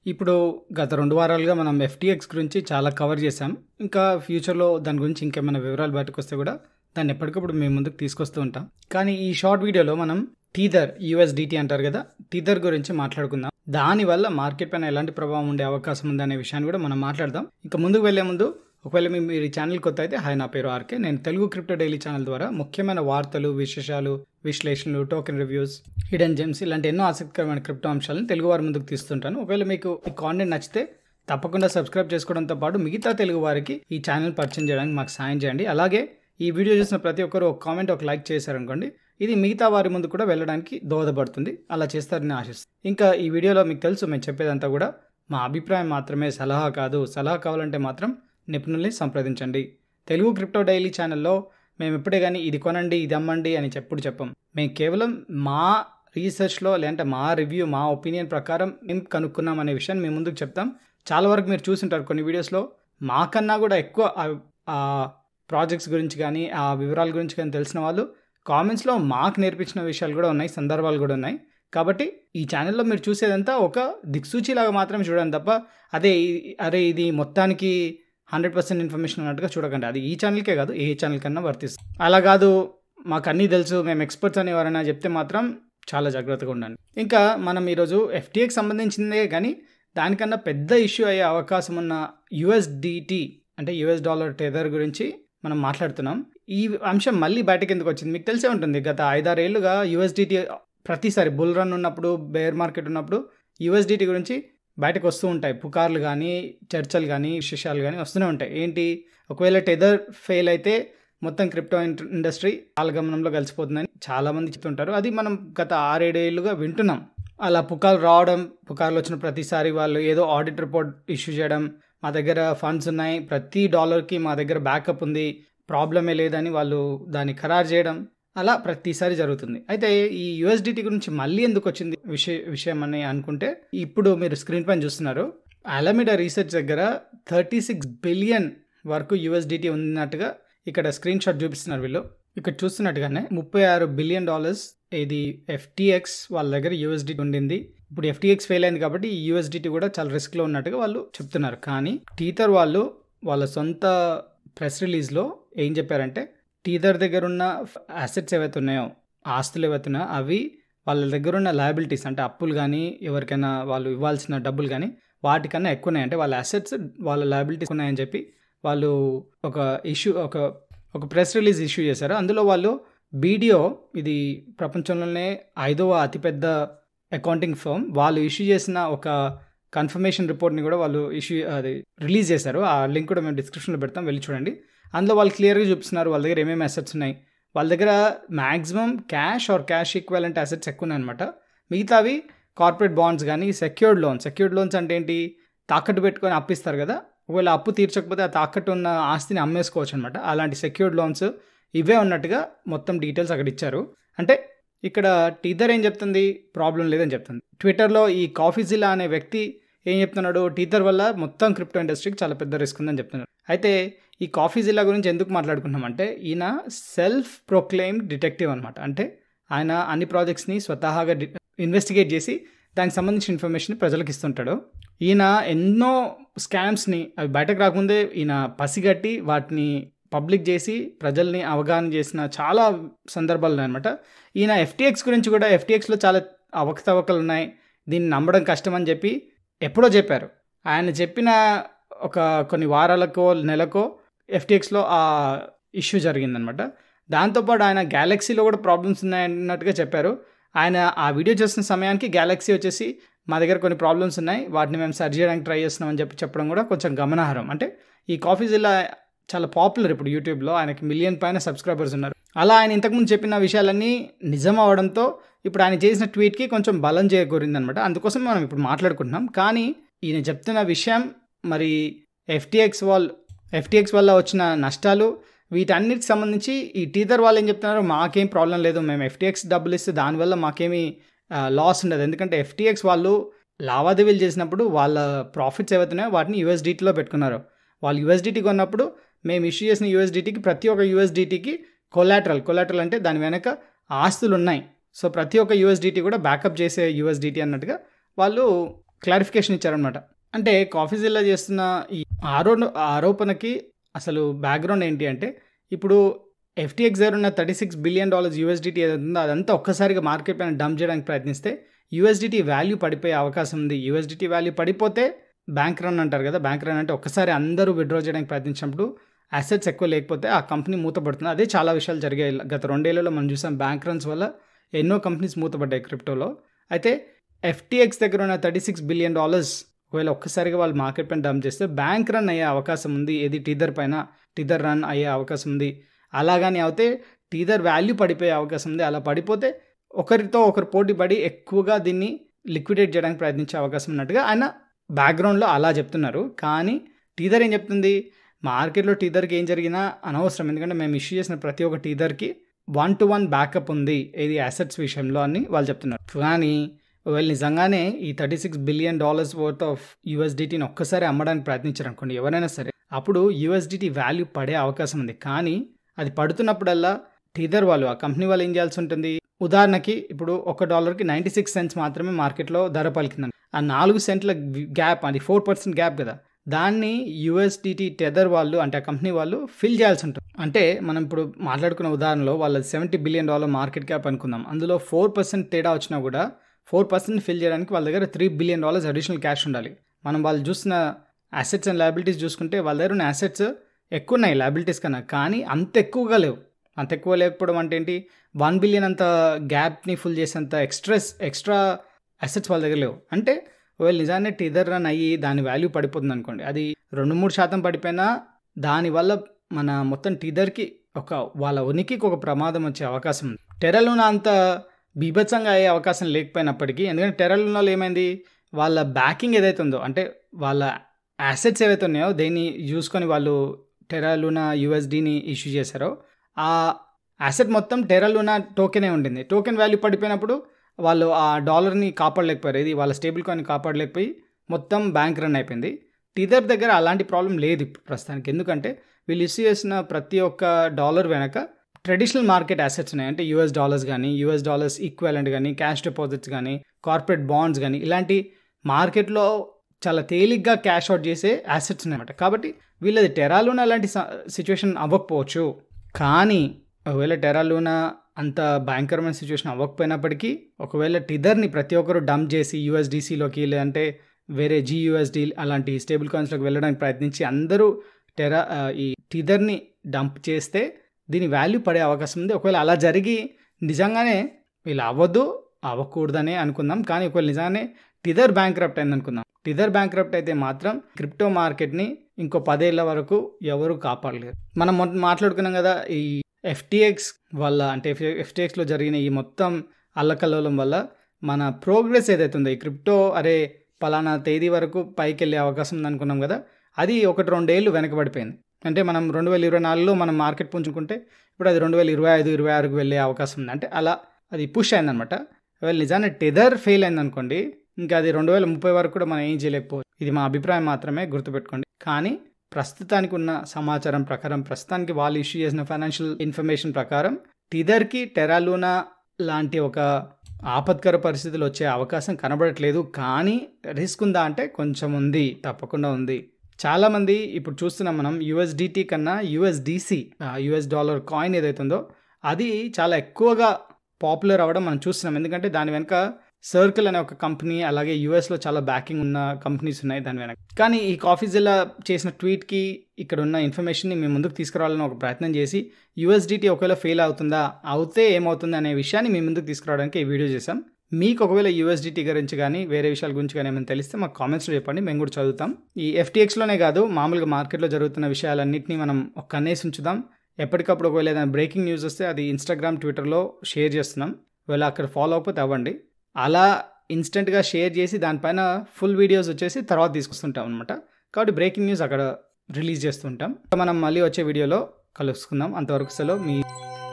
ఇప్పుడు గత రెండు వారాలుగా మనం ఎఫ్టీఎక్స్ గురించి చాలా కవర్ చేసాం ఇంకా ఫ్యూచర్లో దాని గురించి ఇంకేమైనా వివరాలు బయటకు వస్తే కూడా దాన్ని ఎప్పటికప్పుడు మేము ముందుకు తీసుకొస్తూ ఉంటాం కానీ ఈ షార్ట్ వీడియోలో మనం టీదర్ యూఎస్డిటీ అంటారు కదా టీదర్ గురించి మాట్లాడుకుందాం దానివల్ల మార్కెట్ పైన ఎలాంటి ప్రభావం ఉండే అవకాశం ఉంది అనే విషయాన్ని కూడా మనం మాట్లాడదాం ఇంకా ముందుకు వెళ్లే ముందు ఒకవేళ మీ మీరు ఈ ఛానల్ కొత్త అయితే హాయ్ నా పేరు ఆర్కే నేను తెలుగు క్రిప్టో డైలీ ఛానల్ ద్వారా ముఖ్యమైన వార్తలు విశేషాలు విశ్లేషణలు టోకెన్ రివ్యూస్ హిడెన్ జెమ్స్ ఇలాంటి ఎన్నో ఆసక్తికరమైన క్రిప్టో అంశాలను తెలుగు వారి ముందుకు తీస్తుంటాను ఒకవేళ మీకు ఈ కాంటెంట్ నచ్చితే తప్పకుండా సబ్స్క్రైబ్ చేసుకోవడంతో పాటు మిగతా తెలుగు వారికి ఈ ఛానల్ పరిచయం చేయడానికి మాకు సాయం చేయండి అలాగే ఈ వీడియో చూసిన ప్రతి ఒక్కరు ఒక కామెంట్ ఒక లైక్ చేశారనుకోండి ఇది మిగతా వారి ముందు కూడా వెళ్ళడానికి దోహదపడుతుంది అలా చేస్తారని ఆశిస్తాను ఇంకా ఈ వీడియోలో మీకు తెలుసు మేము చెప్పేదంతా కూడా మా అభిప్రాయం మాత్రమే సలహా కాదు సలహా కావాలంటే మాత్రం నిపుణుల్ని సంప్రదించండి తెలుగు క్రిప్టో డైలీ ఛానల్లో మేము ఎప్పుడే కానీ ఇది కొనండి ఇది అమ్మండి అని చెప్పుడు చెప్పం మేము కేవలం మా రీసెర్చ్లో లేదంటే మా రివ్యూ మా ఒపీనియన్ ప్రకారం మేము కనుక్కున్నాం అనే విషయాన్ని మేము ముందుకు చెప్తాం చాలా వరకు మీరు చూసింటారు కొన్ని వీడియోస్లో మాకన్నా కూడా ఎక్కువ ఆ ప్రాజెక్ట్స్ గురించి కానీ ఆ వివరాల గురించి కానీ తెలిసిన వాళ్ళు కామెంట్స్లో మాకు నేర్పించిన విషయాలు కూడా ఉన్నాయి సందర్భాలు కూడా ఉన్నాయి కాబట్టి ఈ ఛానల్లో మీరు చూసేదంతా ఒక దిక్సూచిలాగా మాత్రమే చూడండి తప్ప అదే అరే ఇది మొత్తానికి హండ్రెడ్ పర్సెంట్ ఇన్ఫర్మేషన్ అన్నట్టుగా చూడకండి అది ఈ ఛానల్కే కాదు ఏ ఛానల్ కన్నా వర్తిస్తుంది అలా కాదు మాకు అన్నీ తెలుసు మేము ఎక్స్పర్ట్స్ అని ఎవరైనా చెప్తే మాత్రం చాలా జాగ్రత్తగా ఉండండి ఇంకా మనం ఈరోజు ఎఫ్టీఏకి సంబంధించిందే కానీ దానికన్నా పెద్ద ఇష్యూ అయ్యే అవకాశం ఉన్న యుఎస్డిటి అంటే యుఎస్ డాలర్ టెదర్ గురించి మనం మాట్లాడుతున్నాం ఈ అంశం మళ్ళీ బయటకు ఎందుకు వచ్చింది మీకు తెలిసే ఉంటుంది గత ఐదారేళ్లుగా యుఎస్డిటి ప్రతిసారి బుల్ రన్ ఉన్నప్పుడు బేర్ మార్కెట్ ఉన్నప్పుడు యుఎస్డిటి గురించి బయటకు వస్తూ ఉంటాయి పుకార్లు కానీ చర్చలు కానీ విశేషాలు కానీ వస్తూనే ఉంటాయి ఏంటి ఒకవేళ టెదర్ ఫెయిల్ అయితే మొత్తం క్రిప్టో ఇండస్ట్రీ కాలగమనంలో కలిసిపోతుందని చాలామంది చెప్తుంటారు అది మనం గత ఆరేడేళ్ళుగా వింటున్నాం అలా పుకార్లు రావడం పుకార్లు వచ్చిన ప్రతిసారి వాళ్ళు ఏదో ఆడిట్ రిపోర్ట్ ఇష్యూ చేయడం మా దగ్గర ఫండ్స్ ఉన్నాయి ప్రతి డాలర్కి మా దగ్గర బ్యాకప్ ఉంది ప్రాబ్లమే లేదని వాళ్ళు దాన్ని ఖరారు చేయడం అలా ప్రతిసారి జరుగుతుంది అయితే ఈ యుఎస్డిటీ గురించి మళ్ళీ ఎందుకు వచ్చింది విషయ విషయం అని అనుకుంటే ఇప్పుడు మీరు స్క్రీన్ పైన చూస్తున్నారు అలమిడా రీసెర్చ్ దగ్గర థర్టీ సిక్స్ బిలియన్ వరకు యుఎస్డిటీ ఉన్నట్టుగా ఇక్కడ స్క్రీన్ షాట్ చూపిస్తున్నారు వీళ్ళు ఇక్కడ చూస్తున్నట్టుగానే ముప్పై ఆరు బిలియన్ డాలర్స్ ఇది ఎఫ్టీఎక్స్ వాళ్ళ దగ్గర యూఎస్డిటీ ఉండింది ఇప్పుడు ఎఫ్టీఎక్స్ ఫెయిల్ అయింది కాబట్టి ఈ యూఎస్డిటీ కూడా చాలా రిస్క్లో ఉన్నట్టుగా వాళ్ళు చెప్తున్నారు కానీ టీథర్ వాళ్ళు వాళ్ళ సొంత ప్రెస్ రిలీజ్లో ఏం చెప్పారంటే టీథర్ దగ్గర ఉన్న అసెట్స్ ఏవైతే ఉన్నాయో ఆస్తులు ఏవైతే ఉన్నాయో అవి వాళ్ళ దగ్గర ఉన్న లయబిలిటీస్ అంటే అప్పులు కానీ ఎవరికైనా వాళ్ళు ఇవ్వాల్సిన డబ్బులు కానీ వాటికన్నా ఎక్కువ ఉన్నాయి అంటే వాళ్ళ అసెట్స్ వాళ్ళ లయబిలిటీస్ ఉన్నాయని చెప్పి వాళ్ళు ఒక ఇష్యూ ఒక ఒక ప్రెస్ రిలీజ్ ఇష్యూ చేశారు అందులో వాళ్ళు బీడియో ఇది ప్రపంచంలోనే ఐదవ అతిపెద్ద అకౌంటింగ్ ఫర్మ్ వాళ్ళు ఇష్యూ చేసిన ఒక కన్ఫర్మేషన్ రిపోర్ట్ని కూడా వాళ్ళు ఇష్యూ అది రిలీజ్ చేశారు ఆ లింక్ కూడా మేము డిస్క్రిప్షన్లో పెడతాం వెళ్ళి చూడండి అందులో వాళ్ళు క్లియర్గా చూపిస్తున్నారు వాళ్ళ దగ్గర ఏమేమి అసెట్స్ ఉన్నాయి వాళ్ళ దగ్గర maximum cash or cash equivalent assets ఎక్కువ ఉన్నాయన్నమాట మిగతావి కార్పొరేట్ బాండ్స్ కానీ సెక్యూర్డ్ లోన్స్ సెక్యూర్డ్ లోన్స్ అంటే ఏంటి తాకట్టు పెట్టుకొని అప్పిస్తారు కదా ఒకవేళ అప్పు తీర్చకపోతే ఆ తాకట్టు ఉన్న ఆస్తిని అమ్మేసుకోవచ్చు అనమాట అలాంటి సెక్యూర్డ్ లోన్స్ ఇవే ఉన్నట్టుగా మొత్తం డీటెయిల్స్ అక్కడ ఇచ్చారు అంటే ఇక్కడ టీథర్ ఏం చెప్తుంది ప్రాబ్లం లేదని చెప్తుంది ట్విట్టర్లో ఈ కాఫీజిలా అనే వ్యక్తి ఏం చెప్తున్నాడు టీథర్ వల్ల మొత్తం క్రిప్టో ఇండస్ట్రీకి చాలా పెద్ద రిస్క్ ఉందని చెప్తున్నారు అయితే ఈ కాఫీ జిల్లా గురించి ఎందుకు మాట్లాడుకుంటున్నామంటే ఈయన సెల్ఫ్ ప్రొక్లెయిమ్ డిటెక్టివ్ అనమాట అంటే ఆయన అన్ని ప్రాజెక్ట్స్ని స్వతహాగా ఇన్వెస్టిగేట్ చేసి దానికి సంబంధించిన ఇన్ఫర్మేషన్ ప్రజలకు ఇస్తుంటాడు ఈయన ఎన్నో స్కామ్స్ని అవి బయటకు రాకముందే ఈయన పసిగట్టి వాటిని పబ్లిక్ చేసి ప్రజల్ని అవగాహన చేసిన చాలా సందర్భాలు ఉన్నాయన్నమాట ఈయన ఎఫ్టీఎక్స్ గురించి కూడా ఎఫ్టీఎక్స్లో చాలా అవకతవకలు ఉన్నాయి దీన్ని నమ్మడం కష్టం అని చెప్పి ఎప్పుడో చెప్పారు ఆయన చెప్పిన ఒక కొన్ని వారాలకో నెలకో ఎఫ్టీఎక్స్లో ఆ ఇష్యూ జరిగిందనమాట దాంతోపాటు ఆయన గ్యాలక్సీలో కూడా ప్రాబ్లమ్స్ ఉన్నాయన్నట్టుగా చెప్పారు ఆయన ఆ వీడియో చేస్తున్న సమయానికి గ్యాలక్సీ వచ్చేసి మా దగ్గర కొన్ని ప్రాబ్లమ్స్ ఉన్నాయి వాటిని మేము సరి చేయడానికి ట్రై చేస్తున్నామని చెప్పి చెప్పడం కూడా కొంచెం గమనార్హం అంటే ఈ కాఫీ జిల్లా చాలా పాపులర్ ఇప్పుడు యూట్యూబ్లో ఆయనకి మిలియన్ పైన సబ్స్క్రైబర్స్ ఉన్నారు అలా ఆయన ఇంతకుముందు చెప్పిన విషయాలన్నీ నిజం అవడంతో ఇప్పుడు ఆయన చేసిన ట్వీట్కి కొంచెం బలం చేకూరింది అనమాట అందుకోసం మనం ఇప్పుడు మాట్లాడుకుంటున్నాం కానీ ఈయన చెప్తున్న విషయం మరి ఎఫ్టీఎక్స్ వాళ్ళు ఎఫ్టీఎక్స్ వల్ల వచ్చిన నష్టాలు వీటన్నిటికి సంబంధించి ఈ టీథర్ వాళ్ళు ఏం చెప్తున్నారు మాకేం ప్రాబ్లం లేదు మేము ఎఫ్టీఎక్స్ డబ్బులు ఇస్తే దానివల్ల మాకేమీ లాస్ ఉండదు ఎందుకంటే ఎఫ్టీఎక్స్ వాళ్ళు లావాదేవీలు చేసినప్పుడు వాళ్ళ ప్రాఫిట్స్ ఏవైతున్నాయో వాటిని యూఎస్డిటీలో పెట్టుకున్నారు వాళ్ళు యూఎస్డిటీ కొన్నప్పుడు మేము ఇష్యూ చేసిన యూఎస్డిటీకి ప్రతి ఒక్క యూఎస్డిటీకి కొలాటరల్ కొలాటరల్ అంటే దాని వెనక ఆస్తులు ఉన్నాయి సో ప్రతి ఒక్క యూఎస్డిటీ కూడా బ్యాకప్ చేసే యూఎస్డిటీ అన్నట్టుగా వాళ్ళు క్లారిఫికేషన్ ఇచ్చారనమాట అంటే కాఫీ జిల్లా చేస్తున్న ఈ ఆరో ఆరోపణకి అసలు బ్యాక్గ్రౌండ్ ఏంటి అంటే ఇప్పుడు ఎఫ్టీఎక్స్ దగ్గర ఉన్న thirty six billion dollars USDT ఏదైతుందో అదంతా ఒక్కసారిగా మార్కెట్ పైన డంప్ చేయడానికి ప్రయత్నిస్తే యూఎస్డిటీ వాల్యూ పడిపోయే అవకాశం ఉంది యూఎస్డిటీ వాల్యూ పడిపోతే బ్యాంక్ రన్ అంటారు కదా బ్యాంక్ రన్ అంటే ఒక్కసారి అందరూ విడ్రా చేయడానికి ప్రయత్నించినప్పుడు అసెట్స్ ఎక్కువ లేకపోతే ఆ కంపెనీ మూతపడుతుంది అదే చాలా విషయాలు జరిగాయి గత రెండేళ్లలో మనం చూసాం బ్యాంక్ రన్స్ వల్ల ఎన్నో కంపెనీస్ మూతపడ్డాయి క్రిప్టోలో అయితే ఎఫ్టీఎక్స్ దగ్గర ఉన్న థర్టీ సిక్స్ బిలియన్ డాలర్స్ ఒకవేళ ఒక్కసారిగా వాళ్ళు మార్కెట్ పైన డంప్ చేస్తే బ్యాంక్ రన్ అయ్యే అవకాశం ఉంది ఏది టీదర్ పైన టీదర్ రన్ అయ్యే అవకాశం ఉంది అలాగని అయితే టీదర్ వాల్యూ పడిపోయే అవకాశం ఉంది అలా పడిపోతే ఒకరితో ఒకరు పోటీ పడి ఎక్కువగా దీన్ని లిక్విడేట్ చేయడానికి ప్రయత్నించే అవకాశం ఉన్నట్టుగా ఆయన బ్యాక్గ్రౌండ్లో అలా చెప్తున్నారు కానీ టీదర్ ఏం చెప్తుంది మార్కెట్లో టీదర్కి ఏం జరిగినా అనవసరం ఎందుకంటే మేము ఇష్యూ చేసిన ప్రతి ఒక్క టీదర్కి వన్ టు వన్ బ్యాకప్ ఉంది ఇది అసెట్స్ విషయంలో అని వాళ్ళు చెప్తున్నారు కానీ ఒకవేళ నిజంగానే ఈ thirty six billion dollars worth of యూఎస్డిటీని ఒక్కసారి అమ్మడానికి ప్రయత్నించారు అనుకోండి ఎవరైనా సరే అప్పుడు యూఎస్డిటీ వాల్యూ పడే అవకాశం ఉంది కానీ అది పడుతున్నప్పుడల్లా టీదర్ వాళ్ళు ఆ కంపెనీ వాళ్ళు ఏం చేయాల్సి ఉంటుంది ఉదాహరణకి ఇప్పుడు ఒక డాలర్కి నైంటీ సిక్స్ సెంట్స్ మాత్రమే మార్కెట్లో ధర పలికిందని ఆ నాలుగు సెంట్ల గ్యాప్ అది ఫోర్ పర్సెంట్ గ్యాప్ కదా దాన్ని యూఎస్డిటీ టెదర్ వాళ్ళు అంటే ఆ కంపెనీ వాళ్ళు ఫిల్ చేయాల్సి ఉంటుంది అంటే మనం ఇప్పుడు మాట్లాడుకున్న ఉదాహరణలో వాళ్ళ seventy billion dollar market cap అనుకుందాం అందులో ఫోర్ పర్సెంట్ తేడా వచ్చినా కూడా ఫోర్ పర్సెంట్ ఫిల్ చేయడానికి వాళ్ళ దగ్గర three billion dollars additional cash ఉండాలి మనం వాళ్ళు చూసిన అసెట్స్ అండ్ లయబిలిటీస్ చూసుకుంటే వాళ్ళ దగ్గర ఉన్న అసెట్స్ ఎక్కువ ఉన్నాయి లయబిలిటీస్ కన్నా కానీ అంత ఎక్కువగా లేవు అంత ఎక్కువ లేకపోవడం అంటే ఏంటి వన్ బిలియన్ అంత గ్యాప్ని ఫుల్ చేసేంత ఎక్స్ట్రెస్ ఎక్స్ట్రా అసెట్స్ వాళ్ళ దగ్గర లేవు అంటే ఒకవేళ నిజాన్ని టీదర్ రన్ అయ్యి దాని వాల్యూ పడిపోతుంది అనుకోండి అది రెండు మూడు శాతం పడిపోయినా దానివల్ల మన మొత్తం టీదర్కి ఒక వాళ్ళ ఉనికికి ఒక ప్రమాదం వచ్చే అవకాశం ఉంది టెరలున అంత బీభత్సంగా అయ్యే అవకాశం లేకపోయినప్పటికీ ఎందుకంటే టెరలునాలో ఏమైంది వాళ్ళ బ్యాకింగ్ ఏదైతే ఉందో అంటే వాళ్ళ అసెట్స్ ఏవైతే ఉన్నాయో దేన్ని చూసుకొని వాళ్ళు టెరాలునా యూఎస్డీని ఇష్యూ చేశారో ఆ అసెట్ మొత్తం టెరాలునా టోకెనే ఉండింది టోకెన్ వాల్యూ పడిపోయినప్పుడు వాళ్ళు ఆ డాలర్ని కాపాడలేకపోయారు ఇది వాళ్ళ స్టేబుల్ కాయిన్ కాపాడలేకపోయి మొత్తం బ్యాంక్ రన్ అయిపోయింది టీదర్ దగ్గర అలాంటి ప్రాబ్లం లేదు ఇప్పుడు ప్రస్తుతానికి ఎందుకంటే వీళ్ళు ఇష్యూ చేసిన ప్రతి ఒక్క డాలర్ వెనక ట్రెడిషనల్ మార్కెట్ అసెట్స్ ఉన్నాయి అంటే యూఎస్ డాలర్స్ కానీ యూఎస్ డాలర్స్ ఈక్వాలెంట్ కానీ క్యాష్ డిపాజిట్స్ కానీ కార్పొరేట్ బాండ్స్ కానీ ఇలాంటి మార్కెట్లో చాలా తేలిగ్గా క్యాష్ అవుట్ చేసే అసెట్స్ ఉన్నాయన్నమాట కాబట్టి వీళ్ళది టెరాలూనా అలాంటి సిచ్యువేషన్ అవ్వకపోవచ్చు కానీ ఒకవేళ టెరాలూనా అంత భయంకరమైన సిచ్యువేషన్ అవ్వకపోయినప్పటికీ ఒకవేళ టిదర్ని ప్రతి ఒక్కరు డంప్ చేసి యూఎస్డిసిలోకి లేదంటే వేరే జియూఎస్డి అలాంటి స్టేబుల్ కాయిన్స్లోకి వెళ్ళడానికి ప్రయత్నించి అందరూ టెరా ఈ టిదర్ని డంప్ చేస్తే దీని వాల్యూ పడే అవకాశం ఉంది ఒకవేళ అలా జరిగి నిజంగానే వీళ్ళు అవ్వద్దు అవ్వకూడదనే అనుకుందాం కానీ ఒకవేళ నిజంగానే టిదర్ బ్యాంక్ రప్ట్ అయింది అనుకుందాం టిదర్ బ్యాంక్ రప్ట్ అయితే మాత్రం క్రిప్టో మార్కెట్ని ఇంకో పదేళ్ల వరకు ఎవరు కాపాడలేరు మనం మొన్న మాట్లాడుకున్నాం కదా ఈ ఎఫ్టీఎక్స్ వల్ల అంటే ఎఫ్టీఎక్స్లో జరిగిన ఈ మొత్తం అల్లకల్లోలం వల్ల మన ప్రోగ్రెస్ ఏదైతే ఉందో ఈ క్రిప్టో అరే పలానా తేదీ వరకు పైకి వెళ్ళే అవకాశం ఉంది అనుకున్నాం కదా అది ఒకటి రెండేళ్ళు వెనకబడిపోయింది అంటే మనం రెండు వేల ఇరవై నాలుగులో మనం మార్కెట్ పుంజుకుంటే ఇప్పుడు అది రెండు వేల ఇరవై ఐదు ఇరవై ఆరుకు వెళ్ళే అవకాశం ఉంది అంటే అలా అది పుష్ అయిందనమాట ఒకవేళ నిజాన్ని టెదర్ ఫెయిల్ అయిందనుకోండి ఇంకా అది రెండు వేల ముప్పై వరకు కూడా మనం ఏం చేయలేకపోవచ్చు ఇది మా అభిప్రాయం మాత్రమే గుర్తుపెట్టుకోండి కానీ ప్రస్తుతానికి ఉన్న సమాచారం ప్రకారం ప్రస్తుతానికి వాళ్ళు ఇష్యూ చేసిన ఫైనాన్షియల్ ఇన్ఫర్మేషన్ ప్రకారం టిదర్కి టెరాలూనా లాంటి ఒక ఆపత్కర పరిస్థితులు వచ్చే అవకాశం కనబడట్లేదు కానీ రిస్క్ ఉందా అంటే కొంచెం ఉంది తప్పకుండా ఉంది చాలామంది ఇప్పుడు చూస్తున్నాం మనం యూఎస్డిటీ కన్నా యూఎస్డిసి యూఎస్ డాలర్ కాయిన్ ఏదైతే ఉందో అది చాలా ఎక్కువగా పాపులర్ అవ్వడం మనం చూస్తున్నాం ఎందుకంటే దాని వెనుక సర్కిల్ అనే ఒక కంపెనీ అలాగే యూఎస్లో చాలా బ్యాకింగ్ ఉన్న కంపెనీస్ ఉన్నాయి దాని వెనక కానీ ఈ కాఫీ జిల్లా చేసిన ట్వీట్కి ఇక్కడ ఉన్న ఇన్ఫర్మేషన్ని మేము ముందుకు తీసుకురావాలని ఒక ప్రయత్నం చేసి యూఎస్డిటీ ఒకవేళ ఫెయిల్ అవుతుందా అవుతే ఏమవుతుంది అనే విషయాన్ని మీ ముందుకు తీసుకురావడానికి ఈ వీడియో చేసాం మీకు ఒకవేళ యూఎస్డిటీ గురించి కానీ వేరే విషయాల గురించి కానీ ఏమైనా తెలిస్తే మాకు కామెంట్స్లో చెప్పండి మేము కూడా చదువుతాం ఈ ఎఫ్టీఎక్స్లోనే కాదు మామూలుగా మార్కెట్లో జరుగుతున్న విషయాలన్నింటినీ మనం ఒక కన్నేసి ఉంచుదాం ఎప్పటికప్పుడు ఒకవేళ ఏదైనా బ్రేకింగ్ న్యూస్ వస్తే అది ఇన్స్టాగ్రామ్ ట్విట్టర్లో షేర్ చేస్తున్నాం ఒకవేళ అక్కడ ఫాలో అవ్వకపోతే అవ్వండి అలా ఇన్స్టెంట్గా షేర్ చేసి దానిపైన ఫుల్ వీడియోస్ వచ్చేసి తర్వాత తీసుకొస్తుంటాం అనమాట కాబట్టి బ్రేకింగ్ న్యూస్ అక్కడ రిలీజ్ చేస్తుంటాం మనం మళ్ళీ వచ్చే వీడియోలో కలుసుకుందాం అంతవరకు సెలవు మీ